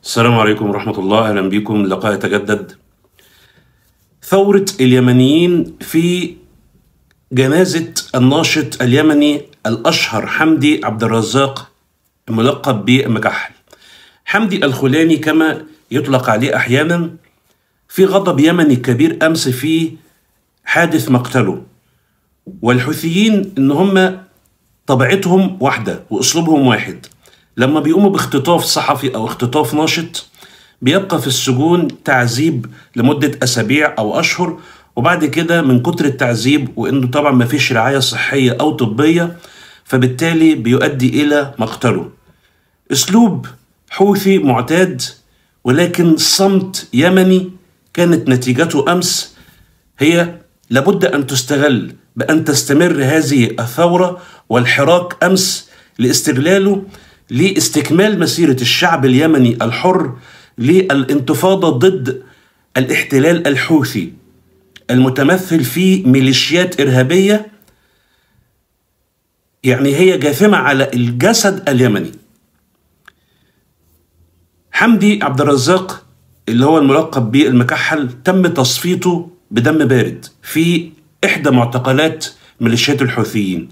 السلام عليكم ورحمة الله أهلا بكم لقاء يتجدد ثورة اليمنيين في جنازة الناشط اليمني الأشهر حمدي عبد الرزاق الملقب بمكحل حمدي الخلاني كما يطلق عليه أحيانا في غضب يمني كبير أمس في حادث مقتله والحوثيين إن هم طبيعتهم واحدة وأسلوبهم واحد لما بيقوموا باختطاف صحفي أو اختطاف ناشط بيبقى في السجون تعذيب لمدة أسابيع أو أشهر وبعد كده من كتر التعذيب وإنه طبعا ما فيش رعاية صحية أو طبية فبالتالي بيؤدي إلى مقتله أسلوب حوثي معتاد ولكن صمت يمني كانت نتيجته أمس هي لابد أن تستغل بأن تستمر هذه الثورة والحراك أمس لاستغلاله لاستكمال مسيرة الشعب اليمني الحر للانتفاضة ضد الاحتلال الحوثي المتمثل في ميليشيات إرهابية يعني هي جاثمة على الجسد اليمني حمدي عبد الرزاق اللي هو الملقب بالمكحل تم تصفيته بدم بارد في إحدى معتقلات ميليشيات الحوثيين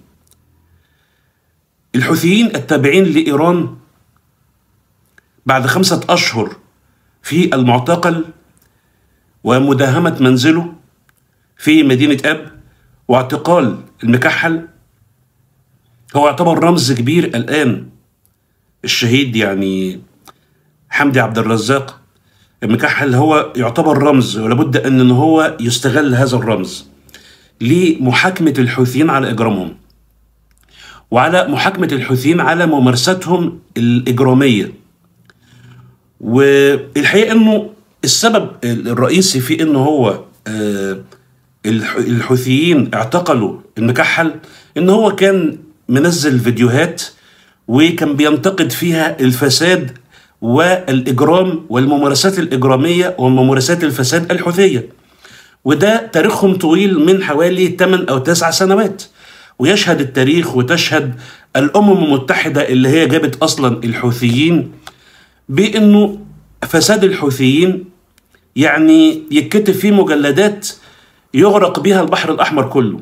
الحوثيين التابعين لإيران بعد خمسة أشهر في المعتقل ومداهمة منزله في مدينة أب واعتقال المكحل هو يعتبر رمز كبير الآن الشهيد يعني حمدي عبد الرزاق المكحل هو يعتبر رمز ولابد أن هو يستغل هذا الرمز لمحاكمة الحوثيين على إجرامهم وعلى محاكمة الحوثيين على ممارستهم الإجرامية والحقيقة أنه السبب الرئيسي في أنه هو الحوثيين اعتقلوا المكحل أنه هو كان منزل فيديوهات وكان بينتقد فيها الفساد والإجرام والممارسات الإجرامية وممارسات الفساد الحوثية وده تاريخهم طويل من حوالي 8 أو 9 سنوات ويشهد التاريخ وتشهد الأمم المتحدة اللي هي جابت أصلا الحوثيين بأنه فساد الحوثيين يعني يتكتب فيه مجلدات يغرق بها البحر الأحمر كله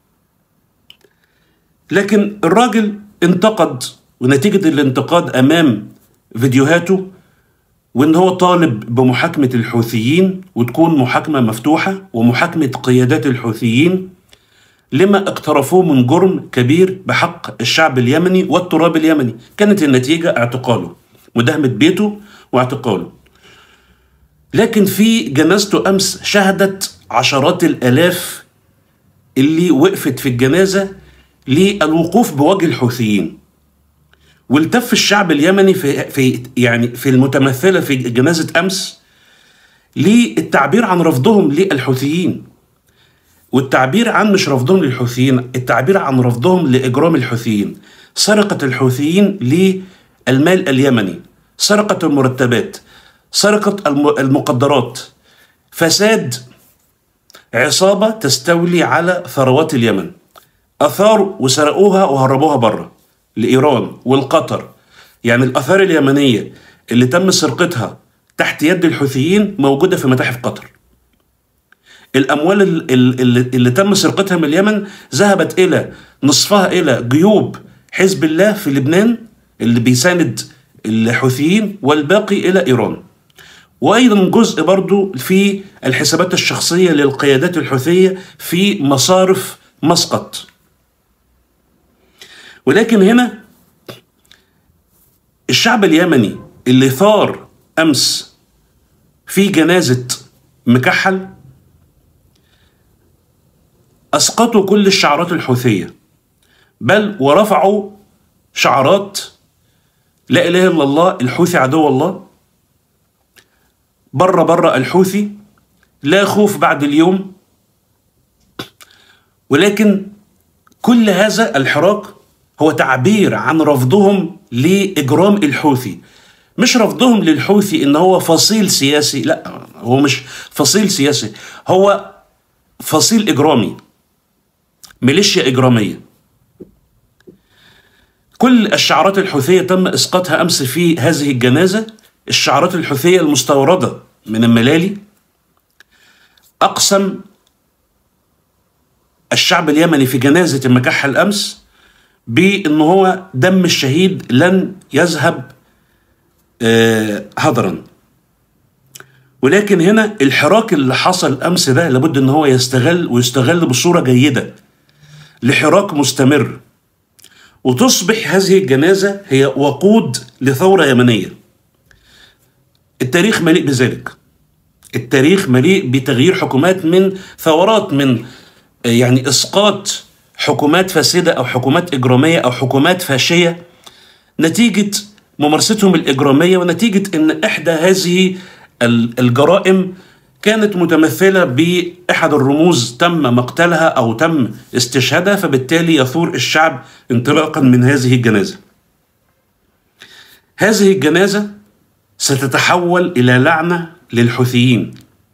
لكن الراجل انتقد ونتيجة الانتقاد أمام فيديوهاته وان هو طالب بمحاكمة الحوثيين وتكون محاكمة مفتوحة ومحاكمة قيادات الحوثيين لما اقترفوه من جرم كبير بحق الشعب اليمني والتراب اليمني كانت النتيجة اعتقاله مداهمة بيته واعتقاله لكن في جنازته أمس شهدت عشرات الآلاف اللي وقفت في الجنازة للوقوف بوجه الحوثيين والتف الشعب اليمني في, في يعني في المتمثلة في جنازة أمس للتعبير عن رفضهم للحوثيين والتعبير عن مش رفضهم للحوثيين التعبير عن رفضهم لإجرام الحوثيين سرقة الحوثيين للمال اليمني سرقة المرتبات سرقة المقدرات فساد عصابة تستولي على ثروات اليمن أثاروا وسرقوها وهربوها بره لإيران والقطر يعني الآثار اليمنية اللي تم سرقتها تحت يد الحوثيين موجودة في متاحف قطر الأموال اللي, اللي تم سرقتها من اليمن ذهبت إلى نصفها إلى جيوب حزب الله في لبنان اللي بيساند الحوثيين والباقي إلى إيران وأيضا جزء برضو في الحسابات الشخصية للقيادات الحوثية في مصارف مسقط ولكن هنا الشعب اليمني اللي ثار أمس في جنازة مكحل أسقطوا كل الشعارات الحوثية بل ورفعوا شعارات لا إله إلا الله الحوثي عدو الله بره بره الحوثي لا خوف بعد اليوم ولكن كل هذا الحراك هو تعبير عن رفضهم لإجرام الحوثي مش رفضهم للحوثي إن هو فصيل سياسي لا هو مش فصيل سياسي هو فصيل إجرامي ميليشيا إجرامية كل الشعارات الحوثية تم إسقاطها أمس في هذه الجنازة الشعارات الحوثية المستوردة من الملالي أقسم الشعب اليمني في جنازة المكحل أمس بأن هو دم الشهيد لن يذهب آه، هدرا ولكن هنا الحراك اللي حصل أمس ده لابد أن هو يستغل ويستغل بصورة جيدة لحراك مستمر وتصبح هذه الجنازة هي وقود لثورة يمنية التاريخ مليء بذلك التاريخ مليء بتغيير حكومات من ثورات من يعني اسقاط حكومات فاسده او حكومات اجراميه او حكومات فاشيه نتيجه ممارستهم الاجراميه ونتيجه ان احدى هذه الجرائم كانت متمثله باحد الرموز تم مقتلها او تم استشهادها فبالتالي يثور الشعب انطلاقا من هذه الجنازه. هذه الجنازه ستتحول الى لعنه للحوثيين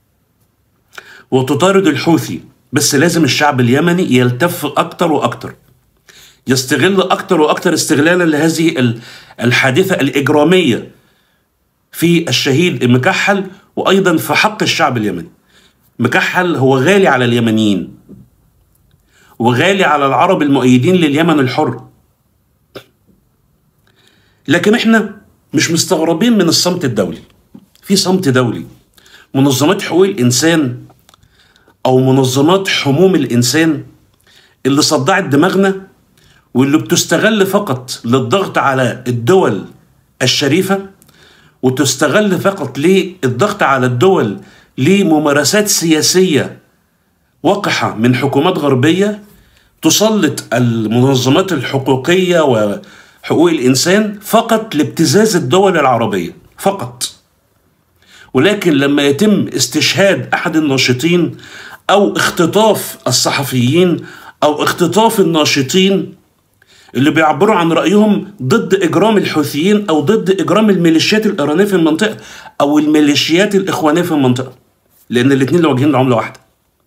وتطارد الحوثي بس لازم الشعب اليمني يلتف اكتر واكتر يستغل اكتر واكتر استغلالا لهذه الحادثه الاجراميه في الشهيد المكحل وايضا في حق الشعب اليمني مكحل هو غالي على اليمنيين وغالي على العرب المؤيدين لليمن الحر لكن احنا مش مستغربين من الصمت الدولي في صمت دولي منظمات حقوق الانسان او منظمات حموم الانسان اللي صدعت دماغنا واللي بتستغل فقط للضغط على الدول الشريفه وتستغل فقط للضغط على الدول لممارسات سياسيه وقحه من حكومات غربيه تسلط المنظمات الحقوقيه وحقوق الانسان فقط لابتزاز الدول العربيه فقط ولكن لما يتم استشهاد احد الناشطين او اختطاف الصحفيين او اختطاف الناشطين اللي بيعبروا عن رايهم ضد اجرام الحوثيين او ضد اجرام الميليشيات الايرانيه في المنطقه او الميليشيات الاخوانيه في المنطقه لان الاثنين اللي واجهين لعمله واحده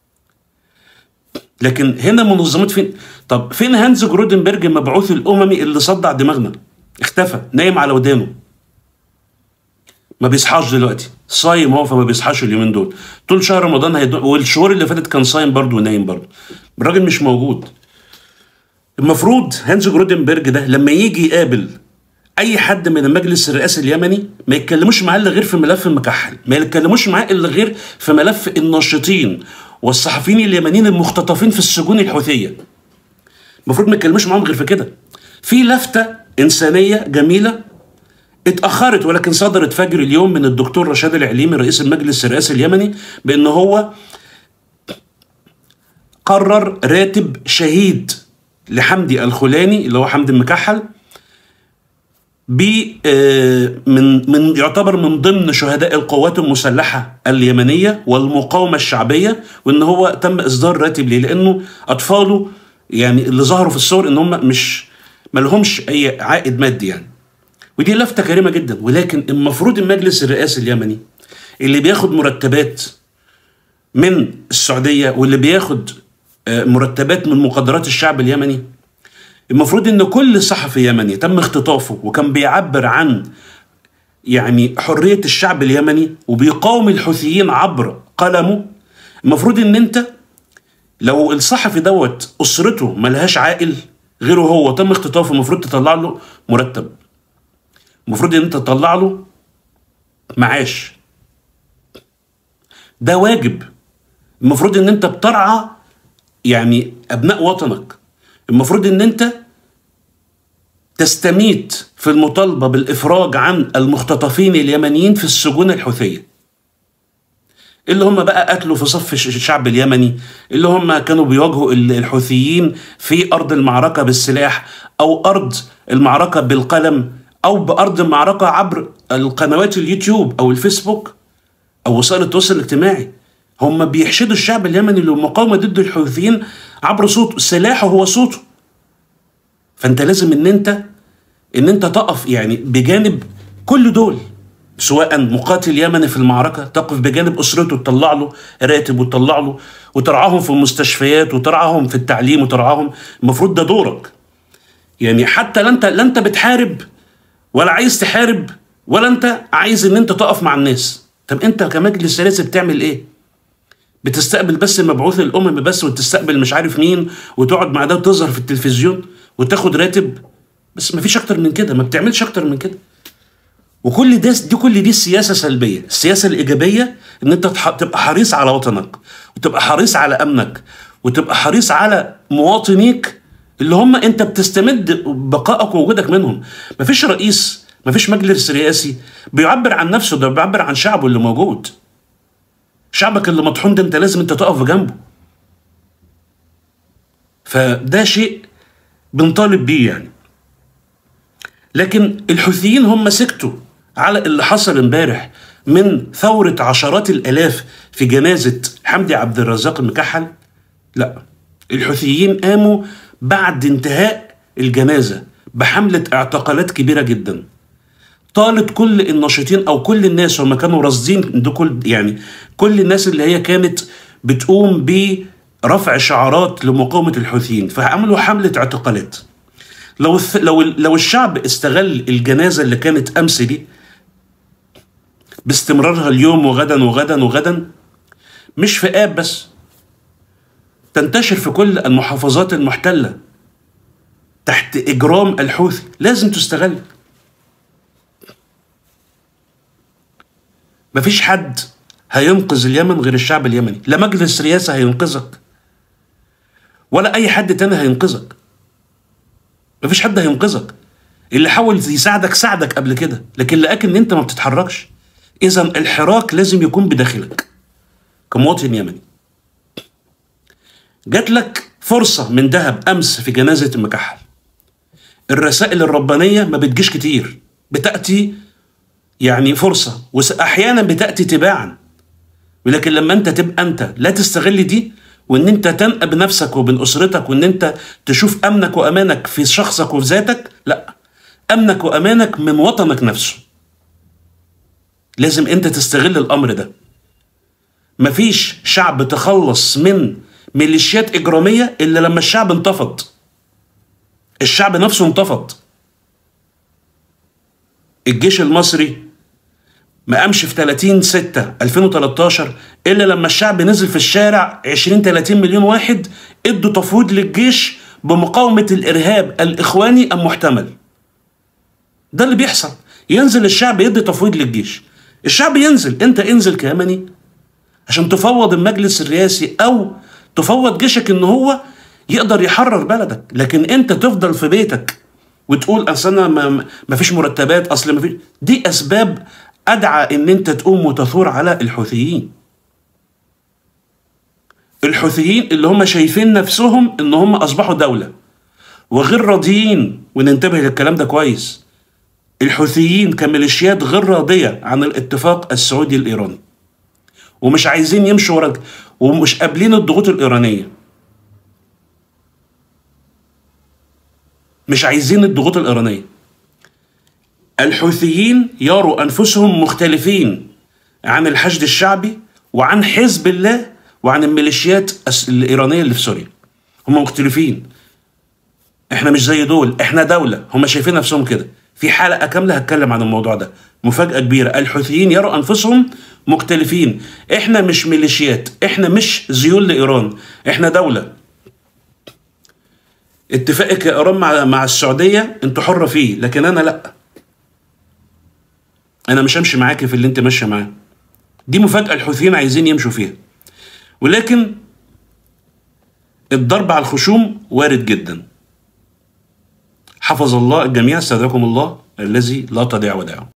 لكن هنا منظمات فين طب فين هانز جرودنبرج المبعوث الاممي اللي صدع دماغنا اختفى نايم على ودانه ما بيصحاش دلوقتي صايم هو فما بيصحاش اليومين دول طول شهر رمضان هيدو... والشهور اللي فاتت كان صايم برضه ونايم برضه الراجل مش موجود المفروض هانز جرودنبرج ده لما يجي يقابل اي حد من المجلس الرئاسي اليمني ما يتكلموش معاه الا غير في ملف المكحل ما يتكلموش معاه الا غير في ملف الناشطين والصحفيين اليمنيين المختطفين في السجون الحوثيه المفروض ما يتكلموش معاهم غير في كده في لفته انسانيه جميله اتأخرت ولكن صدرت فجر اليوم من الدكتور رشاد العليمي رئيس المجلس الرئاسي اليمني بأن هو قرر راتب شهيد لحمدي الخلاني اللي هو حمدي المكحل ب من من يعتبر من ضمن شهداء القوات المسلحه اليمنيه والمقاومه الشعبيه وان هو تم اصدار راتب ليه لانه اطفاله يعني اللي ظهروا في الصور ان هم مش ما لهمش اي عائد مادي يعني ودي لفته كريمه جدا ولكن المفروض المجلس الرئاسي اليمني اللي بياخد مرتبات من السعوديه واللي بياخد مرتبات من مقدرات الشعب اليمني المفروض ان كل صحفي يمني تم اختطافه وكان بيعبر عن يعني حريه الشعب اليمني وبيقاوم الحوثيين عبر قلمه المفروض ان انت لو الصحفي دوت اسرته ملهاش عائل غيره هو تم اختطافه المفروض تطلع له مرتب المفروض ان انت تطلع له معاش ده واجب المفروض ان انت بترعى يعني ابناء وطنك المفروض ان انت تستميت في المطالبه بالافراج عن المختطفين اليمنيين في السجون الحوثيه اللي هم بقى قتلوا في صف الشعب اليمني اللي هم كانوا بيواجهوا الحوثيين في ارض المعركه بالسلاح او ارض المعركه بالقلم او بارض المعركه عبر القنوات اليوتيوب او الفيسبوك او وسائل التواصل الاجتماعي هم بيحشدوا الشعب اليمني للمقاومه ضد الحوثيين عبر صوته سلاحه هو صوته فانت لازم ان انت ان انت تقف يعني بجانب كل دول سواء مقاتل يمني في المعركة تقف بجانب أسرته تطلع له راتب وتطلع له وترعاهم في المستشفيات وترعاهم في التعليم وترعاهم المفروض ده دورك يعني حتى لا انت لا انت بتحارب ولا عايز تحارب ولا انت عايز ان انت تقف مع الناس طب انت كمجلس رئاسي بتعمل ايه بتستقبل بس مبعوث الامم بس وتستقبل مش عارف مين وتقعد مع ده وتظهر في التلفزيون وتاخد راتب بس مفيش اكتر من كده ما بتعملش اكتر من كده وكل ده دي كل دي السياسه سلبيه السياسه الايجابيه ان انت تح- تبقى حريص على وطنك وتبقى حريص على امنك وتبقى حريص على مواطنيك اللي هم انت بتستمد بقائك ووجودك منهم مفيش رئيس مفيش مجلس رئاسي بيعبر عن نفسه ده بيعبر عن شعبه اللي موجود شعبك اللي مطحون ده انت لازم انت تقف جنبه فده شيء بنطالب بيه يعني لكن الحوثيين هم سكتوا على اللي حصل امبارح من ثورة عشرات الآلاف في جنازة حمدي عبد الرزاق المكحل لا الحوثيين قاموا بعد انتهاء الجنازة بحملة اعتقالات كبيرة جدا طالت كل الناشطين او كل الناس هم كانوا راصدين ده كل يعني كل الناس اللي هي كانت بتقوم برفع شعارات لمقاومه الحوثيين فعملوا حمله اعتقالات لو الث- لو ال- لو الشعب استغل الجنازه اللي كانت امس دي باستمرارها اليوم وغدا وغدا وغدا مش في اب بس تنتشر في كل المحافظات المحتله تحت اجرام الحوثي لازم تستغل مفيش حد هينقذ اليمن غير الشعب اليمني لا مجلس رئاسة هينقذك ولا أي حد تاني هينقذك مفيش حد هينقذك اللي حاول يساعدك ساعدك قبل كده لكن لقاك ان انت ما بتتحركش اذا الحراك لازم يكون بداخلك كمواطن يمني جات لك فرصة من ذهب أمس في جنازة المكحل الرسائل الربانية ما بتجيش كتير بتأتي يعني فرصة وأحيانا بتأتي تباعا ولكن لما أنت تبقى أنت لا تستغل دي وإن أنت تنقى بنفسك وبين أسرتك وإن أنت تشوف أمنك وأمانك في شخصك وفي ذاتك لا أمنك وأمانك من وطنك نفسه لازم أنت تستغل الأمر ده مفيش شعب تخلص من ميليشيات إجرامية إلا لما الشعب انتفض الشعب نفسه انتفض الجيش المصري ما قامش في 30 6 2013 الا لما الشعب نزل في الشارع 20 30 مليون واحد ادوا تفويض للجيش بمقاومه الارهاب الاخواني المحتمل ده اللي بيحصل ينزل الشعب يدي تفويض للجيش الشعب ينزل انت انزل كيمني عشان تفوض المجلس الرئاسي او تفوض جيشك ان هو يقدر يحرر بلدك لكن انت تفضل في بيتك وتقول اصل انا ما, ما فيش مرتبات اصل ما فيش دي اسباب ادعى ان انت تقوم وتثور على الحوثيين الحوثيين اللي هم شايفين نفسهم ان هم اصبحوا دوله وغير راضيين وننتبه للكلام ده كويس الحوثيين كميليشيات غير راضيه عن الاتفاق السعودي الايراني ومش عايزين يمشوا ورا ومش قابلين الضغوط الايرانيه مش عايزين الضغوط الإيرانية الحوثيين يروا أنفسهم مختلفين عن الحشد الشعبي وعن حزب الله وعن الميليشيات الإيرانية اللي في سوريا هم مختلفين احنا مش زي دول احنا دولة هم شايفين نفسهم كده في حلقة كاملة هتكلم عن الموضوع ده مفاجأة كبيرة الحوثيين يروا أنفسهم مختلفين احنا مش ميليشيات احنا مش زيول لإيران احنا دولة اتفاقك يا ايران مع مع السعوديه انت حره فيه لكن انا لا انا مش همشي معاك في اللي انت ماشيه معاه دي مفاجاه الحوثيين عايزين يمشوا فيها ولكن الضرب على الخشوم وارد جدا حفظ الله الجميع استودعكم الله الذي لا تضيع ودائعه